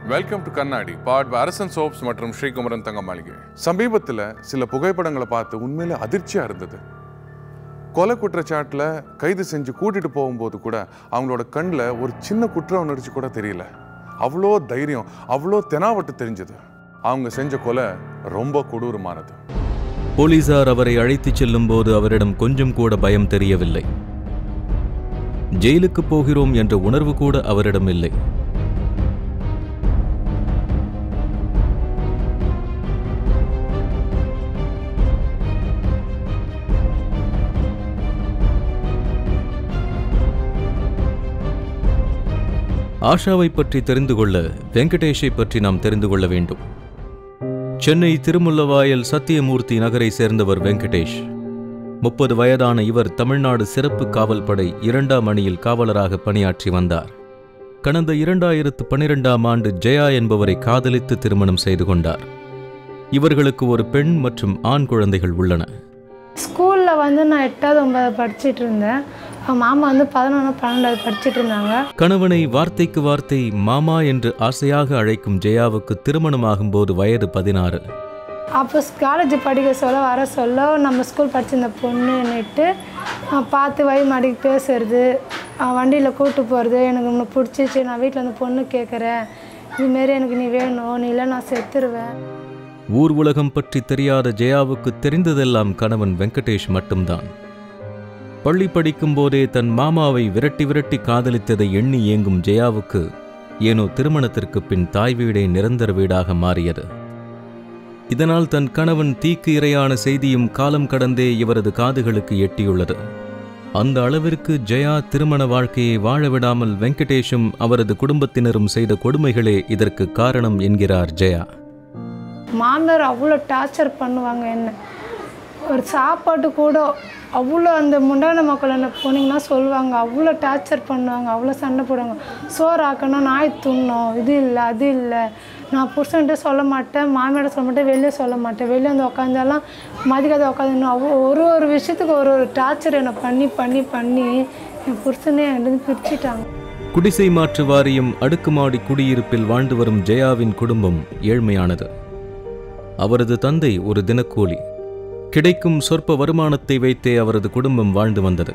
Welcome to கண்ணாடி பாட் அரசன் soaps மற்றும் ஸ்ரீகுமரன் தங்க மாளிகை சமீபத்தில் சில புகைப்படங்களை பார்த்து உண்மையில அதிர்ச்சியா இருந்தது கொலை குற்றச்சாட்டில் கைது செஞ்சு கூட்டிட்டு போகும்போது கூட அவங்களோட கண்ணில் ஒரு சின்ன குற்ற உணர்ச்சி கூட தெரியல அவ்வளோ தைரியம் அவ்வளோ தெனாவட்டு தெரிஞ்சது அவங்க செஞ்ச கொலை ரொம்ப கொடூரமானது போலீசார் அவரை அழைத்துச் செல்லும்போது அவரிடம் கொஞ்சம் கூட பயம் தெரியவில்லை ஜெயிலுக்கு போகிறோம் என்ற உணர்வு கூட அவரிடம் இல்லை ஆஷாவை பற்றி தெரிந்து கொள்ள வெங்கடேஷை பற்றி நாம் தெரிந்து கொள்ள வேண்டும் சென்னை திருமுல்லவாயல் சத்தியமூர்த்தி நகரை சேர்ந்தவர் வெங்கடேஷ் முப்பது வயதான இவர் தமிழ்நாடு சிறப்பு காவல் படை இரண்டாம் அணியில் காவலராக பணியாற்றி வந்தார் கடந்த இரண்டாயிரத்து பன்னிரெண்டாம் ஆண்டு ஜெயா என்பவரை காதலித்து திருமணம் செய்து கொண்டார் இவர்களுக்கு ஒரு பெண் மற்றும் ஆண் குழந்தைகள் உள்ளன ஸ்கூலில் வந்து நான் எட்டாவது ஒன்பது படிச்சிட்டு இருந்தேன் அவன் மாமா வந்து பதினொன்று பன்னெண்டாவது படிச்சிட்டு இருந்தாங்க கணவனை வார்த்தைக்கு வார்த்தை மாமா என்று ஆசையாக அழைக்கும் ஜெயாவுக்கு திருமணமாகும்போது வயது பதினாறு அப்போ காலேஜ் படிக்க சொல்ல வர சொல்ல நம்ம ஸ்கூல் படிச்சிருந்த பொண்ணுன்னுட்டு பார்த்து வழி மாடிக்கு பேசுறது வண்டியில் கூட்டு போகிறது எனக்கு உன்னை பிடிச்சிச்சு நான் வீட்டில் வந்து பொண்ணு கேட்குறேன் இதுமாரி எனக்கு நீ வேணும் நீ இல்லை நான் செத்துருவேன் ஊர் உலகம் பற்றி தெரியாத ஜெயாவுக்கு தெரிந்ததெல்லாம் கணவன் வெங்கடேஷ் மட்டும்தான் பள்ளி படிக்கும் போதே தன் மாமாவை விரட்டி விரட்டி காதலித்ததை எண்ணி ஏங்கும் ஜெயாவுக்கு ஏனோ திருமணத்திற்கு பின் தாய் வீடே நிரந்தர வீடாக மாறியது இதனால் தன் கணவன் தீக்கு இரையான செய்தியும் காலம் கடந்தே இவரது காதுகளுக்கு எட்டியுள்ளது அந்த அளவிற்கு ஜெயா திருமண வாழ்க்கையை வாழ விடாமல் வெங்கடேஷும் அவரது குடும்பத்தினரும் செய்த கொடுமைகளே இதற்கு காரணம் என்கிறார் ஜெயா மாமியார் அவ்வளோ டார்ச்சர் பண்ணுவாங்க என்ன ஒரு சாப்பாட்டு கூட அவ்வளோ அந்த முண்டான மக்கள் என்ன போனீங்கன்னா சொல்லுவாங்க அவ்வளோ டார்ச்சர் பண்ணுவாங்க அவ்வளோ சண்டை போடுவாங்க சோறு ஆக்கணும் நாய் துண்ணோம் இது இல்லை அது இல்லை நான் புருஷன்கிட்ட சொல்ல மாட்டேன் மாமியார்ட்ட சொல்ல மாட்டேன் வெளியே சொல்ல மாட்டேன் வெளியே வந்து உட்காந்தாலாம் மதிக்காத உட்காந்து அவ்வளோ ஒரு ஒரு விஷயத்துக்கு ஒரு ஒரு டார்ச்சர் என்னை பண்ணி பண்ணி பண்ணி என் புருஷனே எனக்கு பிரிச்சுட்டாங்க குடிசை மாற்று வாரியம் அடுக்குமாடி குடியிருப்பில் வாழ்ந்து வரும் ஜெயாவின் குடும்பம் ஏழ்மையானது அவரது தந்தை ஒரு தினக்கூலி கிடைக்கும் சொற்ப வருமானத்தை வைத்தே அவரது குடும்பம் வாழ்ந்து வந்தது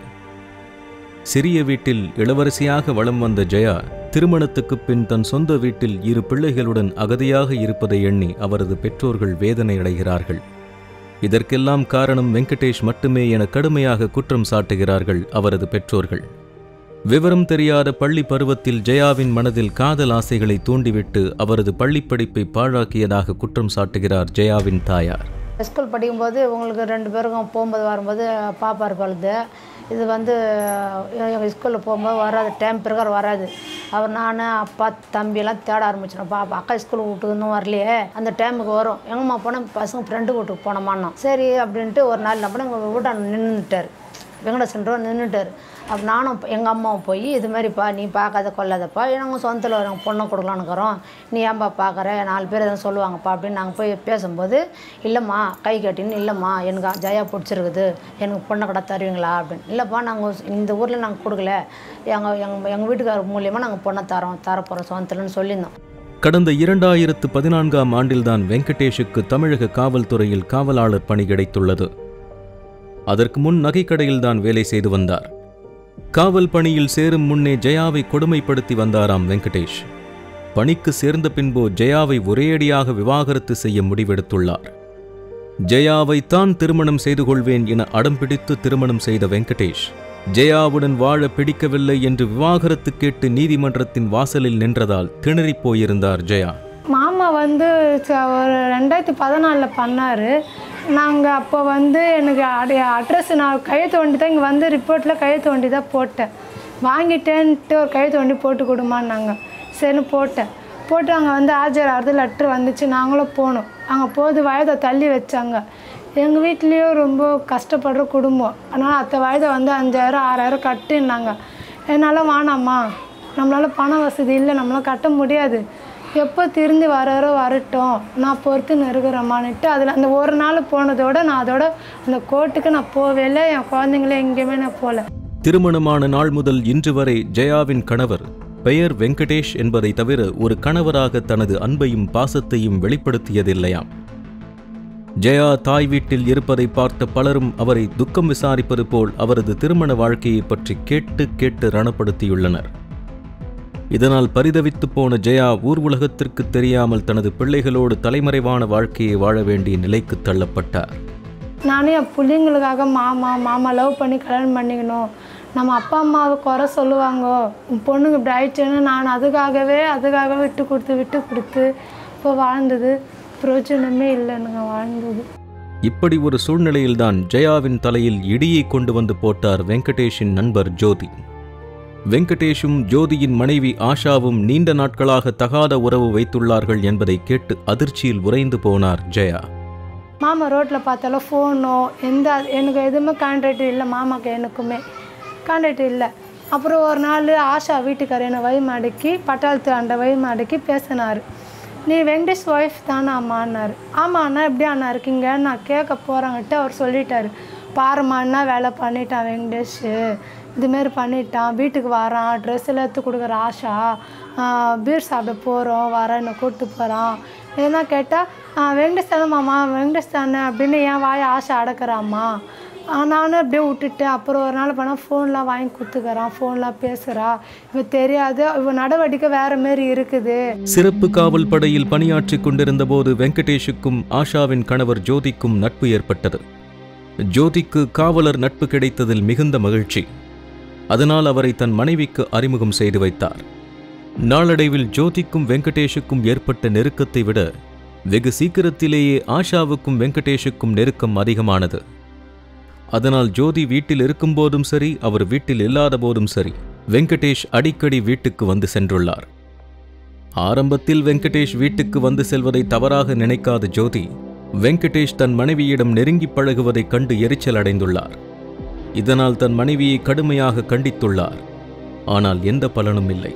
சிறிய வீட்டில் இளவரசியாக வலம் வந்த ஜெயா திருமணத்துக்குப் பின் தன் சொந்த வீட்டில் இரு பிள்ளைகளுடன் அகதியாக இருப்பதை எண்ணி அவரது பெற்றோர்கள் வேதனை அடைகிறார்கள் இதற்கெல்லாம் காரணம் வெங்கடேஷ் மட்டுமே என கடுமையாக குற்றம் சாட்டுகிறார்கள் அவரது பெற்றோர்கள் விவரம் தெரியாத பள்ளி பருவத்தில் ஜெயாவின் மனதில் காதல் ஆசைகளை தூண்டிவிட்டு அவரது பள்ளிப்படிப்பை பாழாக்கியதாக குற்றம் சாட்டுகிறார் ஜெயாவின் தாயார் ஸ்கூல் படிக்கும்போது இவங்களுக்கு ரெண்டு பேருக்கும் போகும்போது வரும்போது பாப்பா இருப்பழுது இது வந்து எங்கள் ஸ்கூலில் போகும்போது வராது டைம் பிரகாரம் வராது அவர் நான் அப்பா தம்பியெல்லாம் தேட ஆரம்பிச்சிடும் பாப்பா அக்கா ஸ்கூலுக்கு விட்டு இன்னும் வரலையே அந்த டைமுக்கு வரும் எங்கம்மா போனால் பசங்க ஃப்ரெண்டு வீட்டுக்கு போனோமான்னோம் சரி அப்படின்ட்டு ஒரு நாள் என்ன பண்ண எங்கள் வீட்டாண்ட நின்றுட்டார் வெங்கடேசன்றவர் நின்றுட்டார் அப்போ நானும் எங்கள் அம்மாவும் போய் இது மாதிரிப்பா நீ பார்க்காத கொள்ளாதப்பா நாங்கள் சொந்தத்தில் நாங்கள் பொண்ணை கொடுக்கலான்னுக்கிறோம் நீ ஏன்பா பார்க்குற நாலு பேர் எதுவும் சொல்லுவாங்கப்பா அப்படின்னு நாங்கள் போய் பேசும்போது இல்லைம்மா கை கட்டின்னு இல்லைம்மா எனக்கு ஜெயா பிடிச்சிருக்குது எனக்கு பொண்ணை கடை தருவீங்களா அப்படின்னு இல்லைப்பா நாங்கள் இந்த ஊரில் நாங்கள் கொடுக்கல எங்கள் எங்கள் எங்கள் வீட்டுக்காரர் மூலியமாக நாங்கள் பொண்ணை தரோம் தரப்போகிறோம் சொந்தத்தில்னு சொல்லியிருந்தோம் கடந்த இரண்டாயிரத்து பதினான்காம் ஆண்டில்தான் வெங்கடேஷுக்கு தமிழக காவல்துறையில் காவலாளர் பணி கிடைத்துள்ளது அதற்கு முன் நகைக்கடையில்தான் வேலை செய்து வந்தார் காவல் பணியில் சேரும் முன்னே ஜெயாவை கொடுமைப்படுத்தி வந்தாராம் வெங்கடேஷ் பணிக்கு சேர்ந்த பின்போ ஜெயாவை ஒரேயடியாக விவாகரத்து செய்ய முடிவெடுத்துள்ளார் ஜெயாவை தான் திருமணம் செய்து கொள்வேன் என அடம் பிடித்து திருமணம் செய்த வெங்கடேஷ் ஜெயாவுடன் வாழ பிடிக்கவில்லை என்று விவாகரத்து கேட்டு நீதிமன்றத்தின் வாசலில் நின்றதால் திணறிப் போயிருந்தார் ஜெயா மாமா வந்து ச- ஒரு ரெண்டாயிரத்தி பதினாலில் பண்ணார் நாங்கள் அப்போ வந்து எனக்கு அடைய அட்ரஸ் நான் கையெழுத்து வண்டி தான் இங்கே வந்து ரிப்போர்ட்டில் கையெழுத்து வண்டி தான் போட்டேன் வாங்கிட்டேன்ட்டு ஒரு கையெழுத்து வண்டி போட்டு கொடுமான்னாங்க சரின்னு போட்டேன் போட்டு அங்கே வந்து ஆஜர் ஆறுது லெட்ரு வந்துச்சு நாங்களும் போனோம் அங்கே போது வயதை தள்ளி வச்சாங்க எங்கள் வீட்லேயும் ரொம்ப கஷ்டப்படுற குடும்பம் அதனால் அத்தை வயதை வந்து அஞ்சாயிரம் ஆறாயிரம் கட்டுன்னாங்க என்னால் வேணாம்மா நம்மளால் பண வசதி இல்லை நம்மளால் கட்ட முடியாது எப்போ திரும்பி வராரோ வரட்டும் நான் பொறுத்து இருக்கிறேம்மான்னுட்டு அதில் அந்த ஒரு நாள் போனதோட நான் அதோட அந்த கோர்ட்டுக்கு நான் போவே இல்லை என் குழந்தைங்கள எங்கேயுமே நான் போகல திருமணமான நாள் முதல் இன்று வரை ஜெயாவின் கணவர் பெயர் வெங்கடேஷ் என்பதை தவிர ஒரு கணவராக தனது அன்பையும் பாசத்தையும் வெளிப்படுத்தியதில்லையாம் ஜெயா தாய் வீட்டில் இருப்பதை பார்த்த பலரும் அவரை துக்கம் விசாரிப்பது போல் அவரது திருமண வாழ்க்கையை பற்றி கேட்டு கேட்டு ரணப்படுத்தியுள்ளனர் இதனால் பரிதவித்துப் போன ஜெயா ஊர் உலகத்திற்கு தெரியாமல் தனது பிள்ளைகளோடு தலைமறைவான வாழ்க்கையை வாழ வேண்டிய நிலைக்கு தள்ளப்பட்டார் நானே என் பிள்ளைங்களுக்காக மாமா மாமா லவ் பண்ணி கல்யாணம் பண்ணிக்கணும் நம்ம அப்பா அம்மாவை குறை சொல்லுவாங்க உன் பொண்ணுக்கு இப்படி ஆயிடுச்சுன்னு நான் அதுக்காகவே அதுக்காகவே விட்டு கொடுத்து விட்டு கொடுத்து இப்போ வாழ்ந்தது பிரயோஜனமே இல்லைனுங்க வாழ்ந்தது இப்படி ஒரு சூழ்நிலையில்தான் ஜெயாவின் தலையில் இடியை கொண்டு வந்து போட்டார் வெங்கடேஷின் நண்பர் ஜோதி வெங்கடேஷும் ஜோதியின் மனைவி ஆஷாவும் நீண்ட நாட்களாக தகாத உறவு வைத்துள்ளார்கள் என்பதை கேட்டு அதிர்ச்சியில் உறைந்து போனார் ஜெயா மாமா ரோட்டில் பார்த்தாலும் ஃபோனோ எந்த எனக்கு எதுவுமே கான்ட்ராக்ட் இல்லை மாமாக்கு எனக்குமே கான்ட்ராக்ட் இல்லை அப்புறம் ஒரு நாள் ஆஷா வீட்டுக்காரர் என்னை வழிமாடிக்கு பட்டாளத்து அந்த வழிமாடிக்கு பேசினார் நீ வெங்கடேஷ் ஒய்ஃப் தானே அம்மான்னாரு ஆமாம் அண்ணா எப்படி அண்ணா இருக்கீங்க நான் கேட்க போகிறாங்கட்டு அவர் சொல்லிட்டாரு பாரும்மா என்ன வேலை பண்ணிட்டான் வெங்கடேஷ் இதுமாரி பண்ணிட்டான் வீட்டுக்கு வரான் ட்ரெஸ் எல்லாம் எடுத்து கொடுக்குற ஆஷா ஆஹ் பீர் சாப்பிட போகிறோம் வரேன் என்னை கூப்பிட்டு போகிறான் என்ன கேட்டால் வெங்கடேஷ் தானே மாமா வெங்கடேஷ் தானே அப்படின்னு என் வாயை ஆசை அடக்குறாம்மா ஆஹ் நானும் அப்படியே விட்டுட்டேன் அப்புறம் ஒரு நாள் பண்ணால் ஃபோன்லாம் வாங்கி கொடுத்துக்கறான் ஃபோன்லாம் பேசுகிறா இவ தெரியாது இவ நடவடிக்கை வேறு மாரி இருக்குது சிறப்பு காவல் படையில் பணியாற்றிக் கொண்டிருந்த போது வெங்கடேஷுக்கும் ஆஷாவின் கணவர் ஜோதிக்கும் நட்பு ஏற்பட்டது ஜோதிக்கு காவலர் நட்பு கிடைத்ததில் மிகுந்த மகிழ்ச்சி அதனால் அவரை தன் மனைவிக்கு அறிமுகம் செய்து வைத்தார் நாளடைவில் ஜோதிக்கும் வெங்கடேஷுக்கும் ஏற்பட்ட நெருக்கத்தை விட வெகு சீக்கிரத்திலேயே ஆஷாவுக்கும் வெங்கடேஷுக்கும் நெருக்கம் அதிகமானது அதனால் ஜோதி வீட்டில் இருக்கும்போதும் சரி அவர் வீட்டில் இல்லாத போதும் சரி வெங்கடேஷ் அடிக்கடி வீட்டுக்கு வந்து சென்றுள்ளார் ஆரம்பத்தில் வெங்கடேஷ் வீட்டுக்கு வந்து செல்வதை தவறாக நினைக்காத ஜோதி வெங்கடேஷ் தன் மனைவியிடம் நெருங்கி பழகுவதைக் கண்டு எரிச்சல் அடைந்துள்ளார் இதனால் தன் மனைவியை கடுமையாக கண்டித்துள்ளார் ஆனால் எந்த பலனும் இல்லை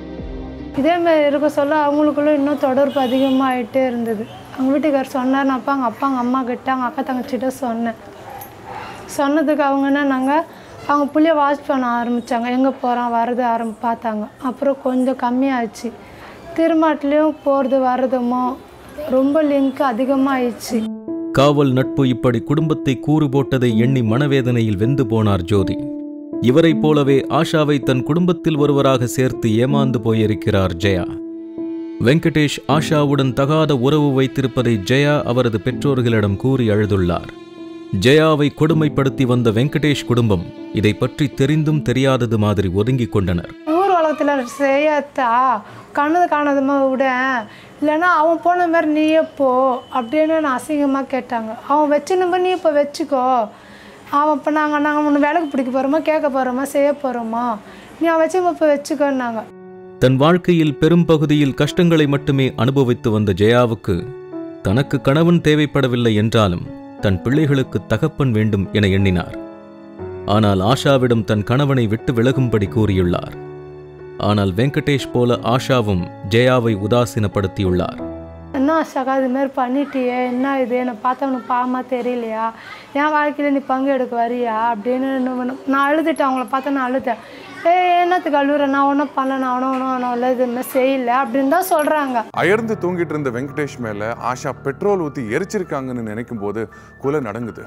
இதே மாதிரி இருக்க சொல்ல அவங்களுக்குள்ள இன்னும் தொடர்பு அதிகமாகிட்டே இருந்தது அவங்க வீட்டுக்கார் சொன்னார் நான் அப்பா அவங்க அப்பா அவங்க அம்மா கிட்ட அவங்க அக்கா தங்கச்சிட்ட சொன்னேன் சொன்னதுக்கு அவங்க என்ன நாங்கள் அவங்க புள்ளைய வாட்ச் பண்ண ஆரம்பித்தாங்க எங்கே போகிறான் வர்றது ஆரம்பி பார்த்தாங்க அப்புறம் கொஞ்சம் கம்மியாச்சு திருமாட்டிலையும் போகிறது வர்றதுமோ ரொம்ப லிங்க் அதிகமாகிடுச்சு காவல் நட்பு இப்படி குடும்பத்தை கூறு போட்டதை எண்ணி மனவேதனையில் வெந்து போனார் ஜோதி இவரைப் போலவே ஆஷாவை தன் குடும்பத்தில் ஒருவராக சேர்த்து ஏமாந்து போயிருக்கிறார் ஜெயா வெங்கடேஷ் ஆஷாவுடன் தகாத உறவு வைத்திருப்பதை ஜெயா அவரது பெற்றோர்களிடம் கூறி அழுதுள்ளார் ஜெயாவை கொடுமைப்படுத்தி வந்த வெங்கடேஷ் குடும்பம் இதை பற்றி தெரிந்தும் தெரியாதது மாதிரி ஒதுங்கிக் கொண்டனர் ஊர் உலகத்தில் செய்யாத்தா கண்ணது காணதுமா விட இல்லைன்னா அவன் போன மாதிரி நீயே போ அப்படின்னு நான் அசிங்கமாக கேட்டாங்க அவன் வச்சுன்னு நீ இப்போ வச்சுக்கோ அவன் இப்போ நாங்கள் நாங்கள் ஒன்று விளக்கு பிடிக்க போகிறோமா கேட்க போகிறோமா செய்ய போகிறோமா நீ அவன் வச்சு இப்போ வச்சுக்கோன்னாங்க தன் வாழ்க்கையில் பெரும் பகுதியில் கஷ்டங்களை மட்டுமே அனுபவித்து வந்த ஜெயாவுக்கு தனக்கு கணவன் தேவைப்படவில்லை என்றாலும் தன் பிள்ளைகளுக்கு தகப்பன் வேண்டும் என எண்ணினார் ஆனால் ஆஷாவிடம் தன் கணவனை விட்டு விலகும்படி கூறியுள்ளார் ஆனால் வெங்கடேஷ் போல ஆஷாவும் ஜெயாவை உதாசீனப்படுத்தியுள்ளார் என்ன சகா இது மாதிரி பண்ணிட்டியே என்ன இது என்னை பார்த்தா உனக்கு பாவமாக தெரியலையா என் வாழ்க்கையில் நீ பங்கு எடுக்க வரியா அப்படின்னு இன்னும் நான் அழுதுட்டேன் அவங்கள பார்த்தா நான் அழுதேன் ஏ என்னத்துக்கு அழுகுற நான் ஒன்றும் பண்ணல நான் ஒன்றும் ஒன்றும் ஒன்றும் இல்லை இது மாதிரி செய்யல அப்படின்னு தான் சொல்கிறாங்க அயர்ந்து தூங்கிட்டு இருந்த வெங்கடேஷ் மேல ஆஷா பெட்ரோல் ஊத்தி எரிச்சிருக்காங்கன்னு நினைக்கும் போது குலை நடங்குது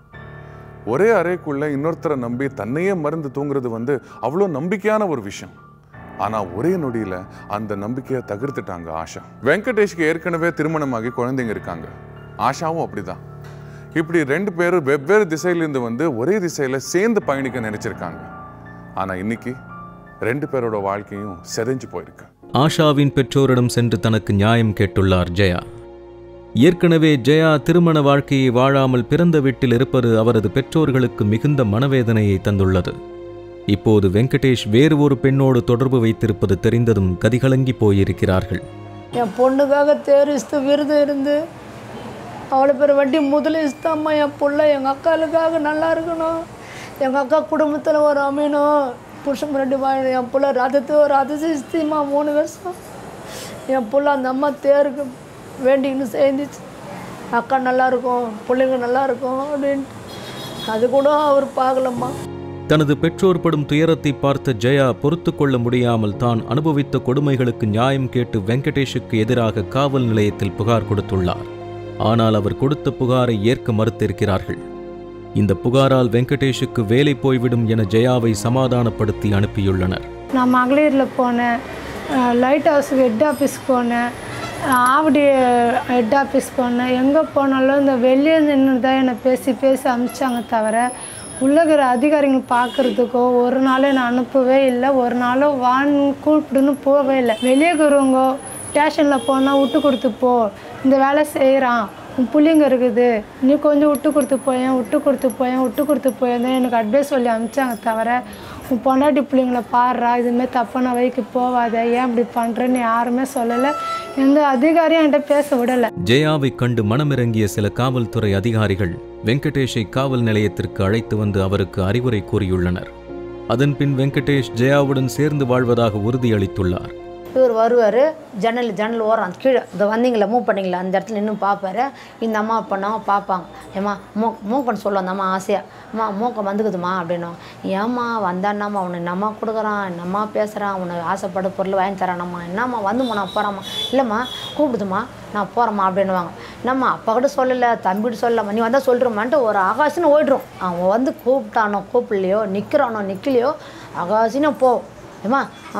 ஒரே அறைக்குள்ள இன்னொருத்தரை நம்பி தன்னையே மருந்து தூங்குறது வந்து அவ்வளோ நம்பிக்கையான ஒரு விஷயம் ஆனா ஒரே நொடியில அந்த நம்பிக்கையை தகர்த்துட்டாங்க ஆஷா வெங்கடேஷ்க்கு ஏற்கனவே திருமணமாகி குழந்தைங்க இருக்காங்க ஆஷாவும் அப்படிதான் இப்படி ரெண்டு பேரும் வெவ்வேறு திசையிலிருந்து வந்து ஒரே திசையில சேர்ந்து பயணிக்க நினைச்சிருக்காங்க ஆனா இன்னைக்கு ரெண்டு பேரோட வாழ்க்கையும் செதஞ்சு போயிருக்கு ஆஷாவின் பெற்றோரிடம் சென்று தனக்கு நியாயம் கேட்டுள்ளார் ஜெயா ஏற்கனவே ஜெயா திருமண வாழ்க்கையை வாழாமல் பிறந்த வீட்டில் இருப்பது அவரது பெற்றோர்களுக்கு மிகுந்த மனவேதனையை தந்துள்ளது இப்போது வெங்கடேஷ் வேறு ஒரு பெண்ணோடு தொடர்பு வைத்திருப்பது தெரிந்ததும் கதிகலங்கி போயிருக்கிறார்கள் என் பொண்ணுக்காக தேரிஸ்து விருது இருந்து அவ்வளோ பேர் வட்டி முதலிஸ்தாம்மா என் புள்ள எங்கள் அக்காளுக்காக நல்லா இருக்கணும் எங்கள் அக்கா குடும்பத்தில் ஒரு அமையணும் புருஷன் ரெண்டு வாழணும் என் புள்ள ரதத்து ஒரு அதிசயஸ்திமா மூணு வருஷம் என் புள்ள அந்த அம்மா தேருக்கு வேண்டிக்கின்னு சேர்ந்துச்சு அக்கா நல்லா இருக்கும் பிள்ளைங்க நல்லா இருக்கும் அப்படின்ட்டு அது கூட அவர் பார்க்கலம்மா தனது பெற்றோர் படும் துயரத்தை பார்த்த ஜெயா பொறுத்து கொள்ள முடியாமல் தான் அனுபவித்த கொடுமைகளுக்கு நியாயம் கேட்டு வெங்கடேஷுக்கு எதிராக காவல் நிலையத்தில் புகார் கொடுத்துள்ளார் ஆனால் அவர் கொடுத்த புகாரை ஏற்க மறுத்திருக்கிறார்கள் இந்த புகாரால் வெங்கடேஷுக்கு வேலை போய்விடும் என ஜெயாவை சமாதானப்படுத்தி அனுப்பியுள்ளனர் நான் மகளிரில் போனேன் லைட் ஹவுஸுக்கு ஹெட் ஆஃபீஸ் போனேன் ஆவடி ஹெட் ஆஃபீஸ் போனேன் எங்கே போனாலும் இந்த வெளியே நின்று தான் என்னை பேசி பேசி அனுப்பிச்சாங்க தவிர உள்ள இருக்கிற அதிகாரிங்க பார்க்குறதுக்கோ ஒரு நாளும் என்னை அனுப்பவே இல்லை ஒரு நாளும் வான் கூப்பிடுன்னு போகவே இல்லை வெளியே இருக்கிறவங்க ஸ்டேஷனில் போனால் விட்டு கொடுத்து போ இந்த வேலை செய்கிறான் உன் புள்ளிங்க இருக்குது நீ கொஞ்சம் விட்டு கொடுத்து போயேன் விட்டு கொடுத்து போயேன் விட்டு கொடுத்து போயேன் எனக்கு அட்வைஸ் சொல்லி அனுப்பிச்சாங்க தவிர உன் பொண்டாட்டி பிள்ளைங்கள பாடுறா இதுமாரி தப்பான வழிக்கு போகாத ஏன் இப்படி பண்ணுறேன்னு யாருமே சொல்லலை எந்த அதிகாரியும் என்கிட்ட பேச விடலை ஜெயாவை கண்டு மனமிறங்கிய சில காவல்துறை அதிகாரிகள் வெங்கடேஷை காவல் நிலையத்திற்கு அழைத்து வந்து அவருக்கு அறிவுரை கூறியுள்ளனர் அதன்பின் வெங்கடேஷ் ஜெயாவுடன் சேர்ந்து வாழ்வதாக உறுதியளித்துள்ளார் இவர் வருவார் ஜன்னல் ஜன்னல் ஓரம் கீழே இந்த வந்தீங்களா மூவ் பண்ணீங்களா அந்த இடத்துல நின்று பார்ப்பாரு இந்த அம்மா பண்ணாங்க பார்ப்பாங்க ஏம்மா மூ மூவ் பண்ண சொல்லும் அந்த அம்மா ஆசையாக அம்மா மூக்கம் வந்துக்குதுமா அப்படின்னும் ஏம்மா வந்தான்னாம்மா உன்னை என்னம்மா கொடுக்குறான் என்னம்மா பேசுகிறான் உன்னை ஆசைப்பட பொருள் வாங்கி தரானம்மா என்னம்மா வந்தும்மா நான் போகிறேம்மா இல்லைம்மா கூப்பிடுதும்மா நான் போகிறேம்மா அப்படின்னுவாங்க என்னம்மா அப்பா கூட சொல்லலை தம்பிட்டு சொல்லலாமா நீ வந்தால் சொல்கிறோமான்ட்டு ஒரு ஆகாசின்னு ஓய்டுறோம் அவன் வந்து கூப்பிட்டானோ கூப்பிடலையோ நிற்கிறானோ நிற்கலையோ ஆகாசின்னு போ ஏம்மா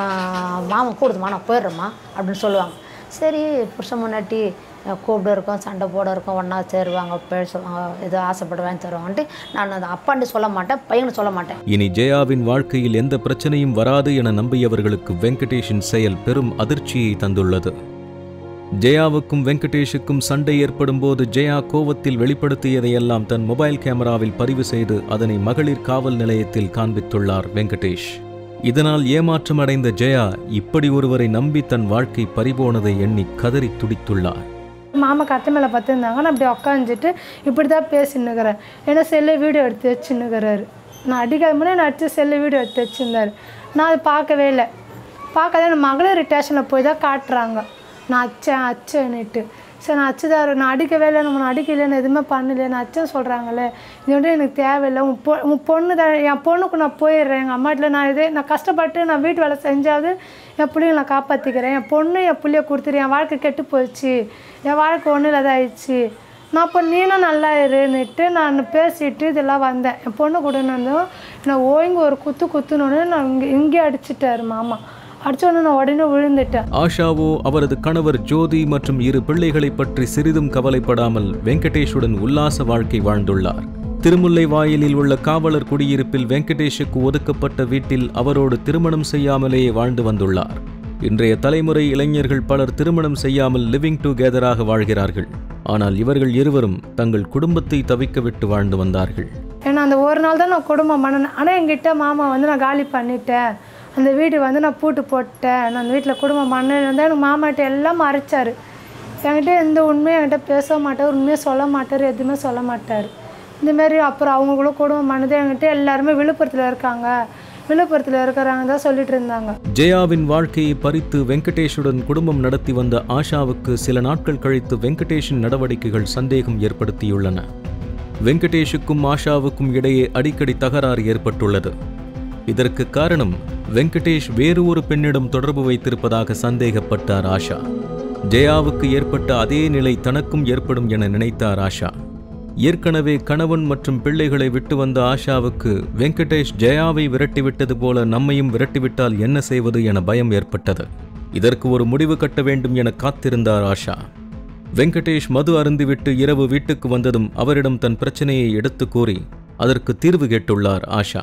மாமா கூடுதுமா நான் போயிடுறேம்மா அப்படின்னு சொல்லுவாங்க சரி புருஷன் முன்னாடி கூப்பிட இருக்கோம் சண்டை போட இருக்கோம் ஒன்றா சேருவாங்க பேசுவாங்க ஏதோ ஆசைப்படுவேன் தருவாங்கன்ட்டு நான் அதை அப்பான்ட்டு சொல்ல மாட்டேன் பையனை சொல்ல மாட்டேன் இனி ஜெயாவின் வாழ்க்கையில் எந்த பிரச்சனையும் வராது என நம்பியவர்களுக்கு வெங்கடேஷின் செயல் பெரும் அதிர்ச்சியை தந்துள்ளது ஜெயாவுக்கும் வெங்கடேஷுக்கும் சண்டை ஏற்படும் போது ஜெயா கோவத்தில் வெளிப்படுத்தியதையெல்லாம் தன் மொபைல் கேமராவில் பதிவு செய்து அதனை மகளிர் காவல் நிலையத்தில் காண்பித்துள்ளார் வெங்கடேஷ் இதனால் ஏமாற்றம் அடைந்த ஜெயா இப்படி ஒருவரை நம்பி தன் வாழ்க்கை பறிபோனதை எண்ணி கதறி துடித்துள்ளார் மாமா கட்டை மேலே பார்த்துருந்தாங்க நான் அப்படி உக்காந்துட்டு இப்படி தான் பேசின்னுக்கிறேன் ஏன்னா செல்லை வீடியோ எடுத்து வச்சுன்னுக்கிறாரு நான் அடிக்காத முன்னே நான் அடித்து செல்லை வீடியோ எடுத்து வச்சுருந்தாரு நான் அதை பார்க்கவே இல்லை பார்க்காத எனக்கு மகளிர் ஸ்டேஷனில் போய் தான் காட்டுறாங்க நான் அச்சேன் அச்சேன்னுட்டு சரி நான் அச்சுதாரு நான் அடிக்கவே இல்லை நான் அடிக்கலைன்னு எதுவுமே பண்ணல நான் அச்சேன் சொல்கிறாங்களே இது வந்து எனக்கு தேவையில்லை உன் பொ உன் பொண்ணு தான் என் பொண்ணுக்கு நான் போயிடுறேன் எங்கள் அம்மா வீட்டில் நான் இதே நான் கஷ்டப்பட்டு நான் வீட்டு வேலை செஞ்சாவது என் பிள்ளைங்களை நான் காப்பாற்றிக்கிறேன் என் பொண்ணு என் பிள்ளைய கொடுத்துரு என் வாழ்க்கை கெட்டு போயிடுச்சு என் வாழ்க்கை ஒன்றும் இல்லாத ஆயிடுச்சு நான் இப்போ நீனும் நல்லா இருன்னுட்டு நான் பேசிட்டு இதெல்லாம் வந்தேன் என் பொண்ணு கூட இருந்தும் நான் ஓய்ங்க ஒரு குத்து குத்துனோடனே நான் இங்கே இங்கே அடிச்சிட்டாரு மாமா அடிச்சோடனே நான் உடனே விழுந்துட்டேன் ஆஷாவோ அவரது கணவர் ஜோதி மற்றும் இரு பிள்ளைகளை பற்றி சிறிதும் கவலைப்படாமல் வெங்கடேஷுடன் உல்லாச வாழ்க்கை வாழ்ந்துள்ளார் திருமுல்லை வாயிலில் உள்ள காவலர் குடியிருப்பில் வெங்கடேஷுக்கு ஒதுக்கப்பட்ட வீட்டில் அவரோடு திருமணம் செய்யாமலேயே வாழ்ந்து வந்துள்ளார் இன்றைய தலைமுறை இளைஞர்கள் பலர் திருமணம் செய்யாமல் லிவிங் டுகெதராக வாழ்கிறார்கள் ஆனால் இவர்கள் இருவரும் தங்கள் குடும்பத்தை தவிக்க விட்டு வாழ்ந்து வந்தார்கள் ஏன்னா அந்த ஒரு நாள் தான் நான் குடும்பம் பண்ணினேன் ஆனால் என்கிட்ட மாமா வந்து நான் காலி பண்ணிட்டேன் அந்த வீடு வந்து நான் பூட்டு போட்டேன் நான் அந்த வீட்டில் குடும்பம் பண்ணேன் வந்து எனக்கு மாமாட்ட எல்லாம் மறைச்சார் என்கிட்ட எந்த உண்மையும் என்கிட்ட பேச மாட்டார் உண்மையை சொல்ல மாட்டார் எதுவுமே சொல்ல மாட்டார் இந்தமாரி அப்புறம் அவங்களுக்குள்ள குடும்பம் பண்ணது என்கிட்ட எல்லாருமே விழுப்புரத்தில் இருக்காங்க விழுப்புரத்தில் இருக்கிறாங்க தான் சொல்லிட்டு இருந்தாங்க ஜெயாவின் வாழ்க்கையை பறித்து வெங்கடேஷுடன் குடும்பம் நடத்தி வந்த ஆஷாவுக்கு சில நாட்கள் கழித்து வெங்கடேஷின் நடவடிக்கைகள் சந்தேகம் ஏற்படுத்தியுள்ளன வெங்கடேஷுக்கும் ஆஷாவுக்கும் இடையே அடிக்கடி தகராறு ஏற்பட்டுள்ளது இதற்கு காரணம் வெங்கடேஷ் வேறு ஒரு பெண்ணிடம் தொடர்பு வைத்திருப்பதாக சந்தேகப்பட்டார் ஆஷா ஜெயாவுக்கு ஏற்பட்ட அதே நிலை தனக்கும் ஏற்படும் என நினைத்தார் ஆஷா ஏற்கனவே கணவன் மற்றும் பிள்ளைகளை விட்டு வந்த ஆஷாவுக்கு வெங்கடேஷ் ஜெயாவை விரட்டிவிட்டது போல நம்மையும் விரட்டிவிட்டால் என்ன செய்வது என பயம் ஏற்பட்டது இதற்கு ஒரு முடிவு கட்ட வேண்டும் என காத்திருந்தார் ஆஷா வெங்கடேஷ் மது அருந்திவிட்டு இரவு வீட்டுக்கு வந்ததும் அவரிடம் தன் பிரச்சனையை எடுத்து கூறி அதற்கு தீர்வு கேட்டுள்ளார் ஆஷா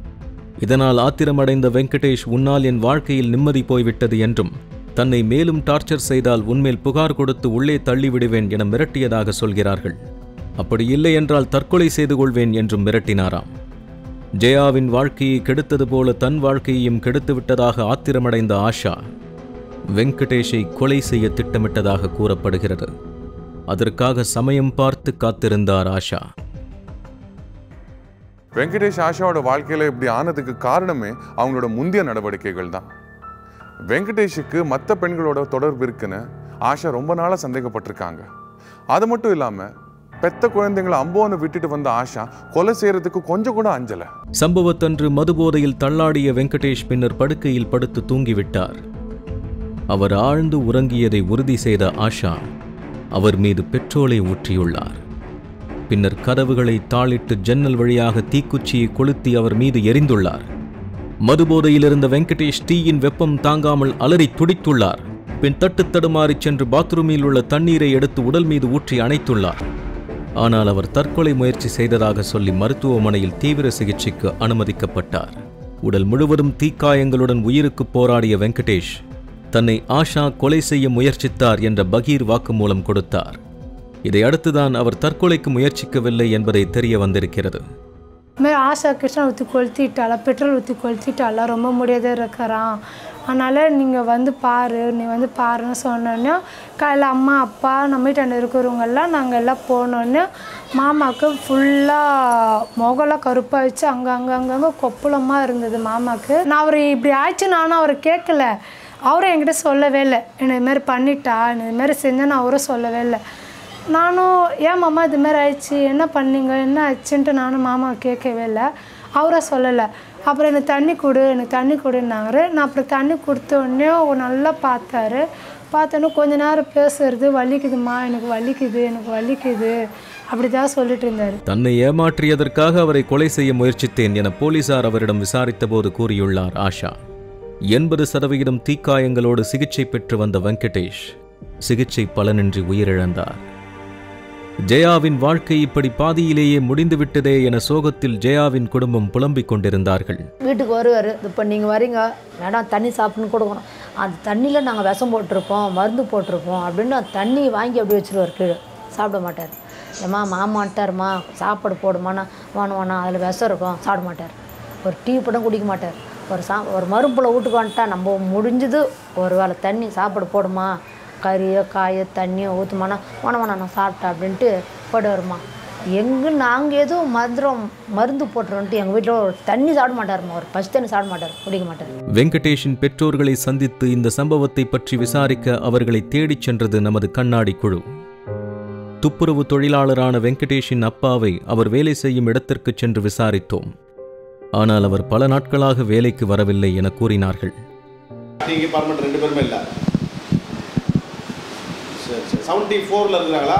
இதனால் ஆத்திரமடைந்த வெங்கடேஷ் உன்னால் என் வாழ்க்கையில் நிம்மதி போய்விட்டது என்றும் தன்னை மேலும் டார்ச்சர் செய்தால் உன்மேல் புகார் கொடுத்து உள்ளே தள்ளிவிடுவேன் என மிரட்டியதாக சொல்கிறார்கள் அப்படி இல்லை என்றால் தற்கொலை செய்து கொள்வேன் என்றும் மிரட்டினாராம் ஜெயாவின் வாழ்க்கையை கெடுத்தது போல தன் வாழ்க்கையையும் கெடுத்துவிட்டதாக ஆத்திரமடைந்த ஆஷா வெங்கடேஷை கொலை செய்ய திட்டமிட்டதாக கூறப்படுகிறது அதற்காக சமயம் பார்த்து காத்திருந்தார் ஆஷா வெங்கடேஷ் ஆஷாவோட வாழ்க்கையில் இப்படி ஆனதுக்கு காரணமே அவங்களோட முந்தைய நடவடிக்கைகள் தான் வெங்கடேஷுக்கு மற்ற பெண்களோட தொடர்பு இருக்குன்னு ஆஷா ரொம்ப நாளாக சந்தேகப்பட்டிருக்காங்க அது மட்டும் இல்லாமல் பெத்த குழந்தைங்களை அம்போன்னு விட்டுட்டு வந்த ஆஷா கொலை செய்யறதுக்கு கொஞ்சம் கூட அஞ்சல சம்பவத்தன்று மதுபோதையில் தள்ளாடிய வெங்கடேஷ் பின்னர் படுக்கையில் படுத்து தூங்கிவிட்டார் அவர் ஆழ்ந்து உறங்கியதை உறுதி செய்த ஆஷா அவர் மீது பெட்ரோலை ஊற்றியுள்ளார் பின்னர் கதவுகளை தாளிட்டு ஜன்னல் வழியாக தீக்குச்சியை கொளுத்தி அவர் மீது எரிந்துள்ளார் மதுபோதையில் இருந்த வெங்கடேஷ் தீயின் வெப்பம் தாங்காமல் அலறி துடித்துள்ளார் பின் தட்டு தடுமாறிச் சென்று பாத்ரூமில் உள்ள தண்ணீரை எடுத்து உடல் மீது ஊற்றி அணைத்துள்ளார் ஆனால் அவர் தற்கொலை முயற்சி செய்ததாக சொல்லி மருத்துவமனையில் தீவிர சிகிச்சைக்கு அனுமதிக்கப்பட்டார் உடல் முழுவதும் தீக்காயங்களுடன் உயிருக்கு போராடிய வெங்கடேஷ் தன்னை ஆஷா கொலை செய்ய முயற்சித்தார் என்ற பகீர் வாக்குமூலம் கொடுத்தார் இதை அடுத்துதான் அவர் தற்கொலைக்கு முயற்சிக்கவில்லை என்பதை தெரிய வந்திருக்கிறது இதுமாரி ஆஷா கிருஷ்ணா ஊற்றி கொளுத்திட்டாளா பெட்ரோல் ஊற்றி கொளுத்திட்டாளா ரொம்ப முடியாத இருக்கிறான் அதனால் நீங்கள் வந்து பாரு நீ வந்து பாருன்னு சொன்னோன்னே காலையில் அம்மா அப்பா நம்ம வீட்டாண்ட இருக்கிறவங்கெல்லாம் நாங்கள் எல்லாம் போனோன்னே மாமாவுக்கு ஃபுல்லாக முகலாம் கருப்பாயிடுச்சு அங்கே அங்கே அங்கங்கே கொப்புளமாக இருந்தது மாமாவுக்கு நான் அவர் இப்படி ஆயிடுச்சு நானும் அவரை கேட்கல அவரும் என்கிட்ட சொல்லவே இல்லை என்னை இதுமாரி பண்ணிட்டா என்னை இதுமாரி செஞ்சேன்னு அவரும் சொல்லவே இல்லை நானும் ஏன் மாமா இது மாதிரி ஆயிடுச்சு என்ன பண்ணீங்க என்ன ஆச்சுன்ட்டு நானும் மாமா கேட்கவே இல்லை அவரா சொல்லலை அப்புறம் எனக்கு தண்ணி கொடு எனக்கு தண்ணி கொடுன்னாரு நான் அப்புறம் தண்ணி கொடுத்த உடனே அவர் நல்லா பார்த்தாரு பார்த்தோன்னே கொஞ்ச நேரம் பேசுறது வலிக்குதுமா எனக்கு வலிக்குது எனக்கு வலிக்குது அப்படி தான் சொல்லிட்டு இருந்தார் தன்னை ஏமாற்றியதற்காக அவரை கொலை செய்ய முயற்சித்தேன் என போலீசார் அவரிடம் விசாரித்தபோது கூறியுள்ளார் ஆஷா எண்பது சதவிகிதம் தீக்காயங்களோடு சிகிச்சை பெற்று வந்த வெங்கடேஷ் சிகிச்சை பலனின்றி உயிரிழந்தார் ஜெயாவின் வாழ்க்கை இப்படி பாதியிலேயே முடிந்துவிட்டதே என சோகத்தில் ஜெயாவின் குடும்பம் புலம்பிக் கொண்டிருந்தார்கள் வீட்டுக்கு வருவார் இப்போ நீங்கள் வரீங்க வேணாம் தண்ணி சாப்பிட்ணுன்னு கொடுக்கணும் அந்த தண்ணியில் நாங்கள் விஷம் போட்டிருப்போம் மருந்து போட்டிருப்போம் அப்படின்னு அந்த தண்ணி வாங்கி அப்படி வச்சுருவார் கீழே சாப்பிட மாட்டார் ஏம்மா மாமான்ட்டாருமா சாப்பாடு போடுமாண்ணா வேணும் வேணாம் அதில் விஷம் இருக்கும் சாப்பிட மாட்டார் ஒரு டீ படம் குடிக்க மாட்டார் ஒரு சா ஒரு மரும்புல வீட்டுக்கு வந்துட்டா நம்ம முடிஞ்சது ஒரு வேளை தண்ணி சாப்பாடு போடுமா கறியோ காயோ தண்ணியோ ஊற்றுமானா வேணாம் வேணாம் நான் சாப்பிட்டேன் அப்படின்ட்டு போட்டு வருமா எங்கே நாங்கள் எதுவும் மந்திரம் மருந்து போட்டுருன்ட்டு எங்கள் வீட்டில் ஒரு தண்ணி சாப்பிட மாட்டாருமா ஒரு பச்சை தண்ணி சாப்பிட மாட்டார் குடிக்க மாட்டார் வெங்கடேஷின் பெற்றோர்களை சந்தித்து இந்த சம்பவத்தை பற்றி விசாரிக்க அவர்களை தேடிச் சென்றது நமது கண்ணாடி குழு துப்புரவு தொழிலாளரான வெங்கடேஷின் அப்பாவை அவர் வேலை செய்யும் இடத்திற்கு சென்று விசாரித்தோம் ஆனால் அவர் பல நாட்களாக வேலைக்கு வரவில்லை என கூறினார்கள் நீங்கள் பர்மனெண்ட் ரெண்டு பேருமே இல்லை சரி சரி செவன்ட்டி ஃபோரில் இருக்கிறாங்களா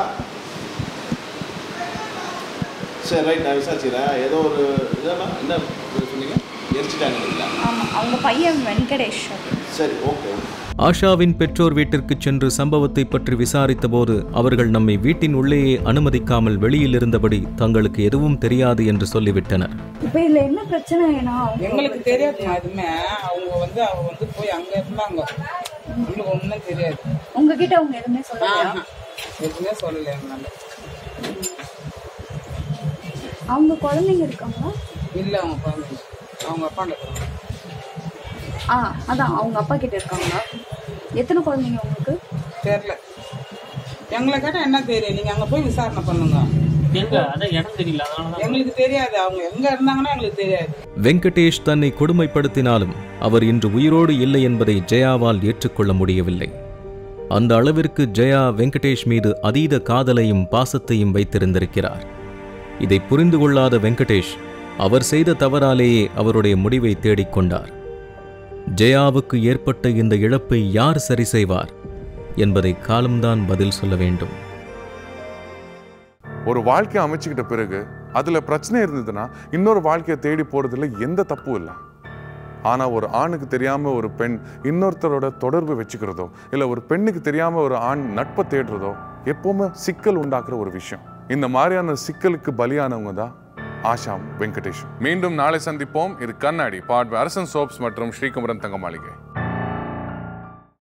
சரி ரைட் நான் விசாரிச்சுக்கிறேன் ஏதோ ஒரு இதெல்லாம் என்ன இது சொன்னீங்க எரிச்சிட்டாங்க இல்லை ஆமாம் அவங்க பையன் வெங்கடேஷ் சரி ஓகே ஓகே ஆஷாவின் பெற்றோர் வீட்டிற்கு சென்று சம்பவத்தை பற்றி விசாரித்தபோது அவர்கள் நம்மை வீட்டின் உள்ளேயே அனுமதிக்காமல் வெளியில் இருந்தபடி தங்களுக்கு எதுவும் தெரியாது என்று சொல்லிவிட்டனர் இப்போ இதில் என்ன பிரச்சனைனா எங்களுக்கு தெரியாதுமா எதுவுமே அவங்க வந்து அவங்க வந்து போய் அங்க இருந்தாங்க எங்களுக்கு ஒன்றும் தெரியாது உங்ககிட்ட அவங்க எதுவுமே சொல்லலையா ஆஹா. எதுவுமே சொல்லல எங்களால அவங்க குழந்தைங்க இருக்காங்களா இல்லை அவங்க குழந்தைங்க அவங்க அப்பாண்ட இருக்கிறாங்க ஆ அதான் அவங்க அப்பா கிட்ட இருக்காங்களா எத்தனை குழந்தைங்க உங்களுக்கு தெரில எங்களை கேட்டால் என்ன தெரியும் நீங்கள் அங்கே போய் விசாரணை பண்ணுங்க எங்க அதான் இடம் தெரியல அதனால தான் எங்களுக்கு தெரியாது அவங்க எங்கே இருந்தாங்கன்னா எங்களுக்கு தெரியாது வெங்கடேஷ் தன்னை கொடுமைப்படுத்தினாலும் அவர் இன்று உயிரோடு இல்லை என்பதை ஜெயாவால் ஏற்றுக்கொள்ள முடியவில்லை அந்த அளவிற்கு ஜெயா வெங்கடேஷ் மீது அதீத காதலையும் பாசத்தையும் வைத்திருந்திருக்கிறார் இதை புரிந்து கொள்ளாத வெங்கடேஷ் அவர் செய்த தவறாலேயே அவருடைய முடிவை தேடிக்கொண்டார் ஜெயாவுக்கு ஏற்பட்ட இந்த இழப்பை யார் சரி செய்வார் என்பதை காலம்தான் பதில் சொல்ல வேண்டும் ஒரு வாழ்க்கையை அமைச்சுக்கிட்ட பிறகு அதுல பிரச்சனை இருந்ததுன்னா இன்னொரு வாழ்க்கையை தேடி போறதுல எந்த தப்பும் இல்லை ஆனா ஒரு ஆணுக்கு தெரியாம ஒரு பெண் இன்னொருத்தரோட தொடர்பு வச்சுக்கிறதோ இல்ல ஒரு பெண்ணுக்கு தெரியாம ஒரு ஆண் நட்பை தேடுறதோ எப்பவுமே சிக்கல் உண்டாக்குற ஒரு விஷயம் இந்த மாதிரியான சிக்கலுக்கு பலியானவங்க தான் ஆஷாம் வெங்கடேஷ் மீண்டும் நாளை சந்திப்போம் இது கண்ணாடி பாட் அரசன் சோப்ஸ் மற்றும் ஸ்ரீகுமரன் தங்க மாளிகை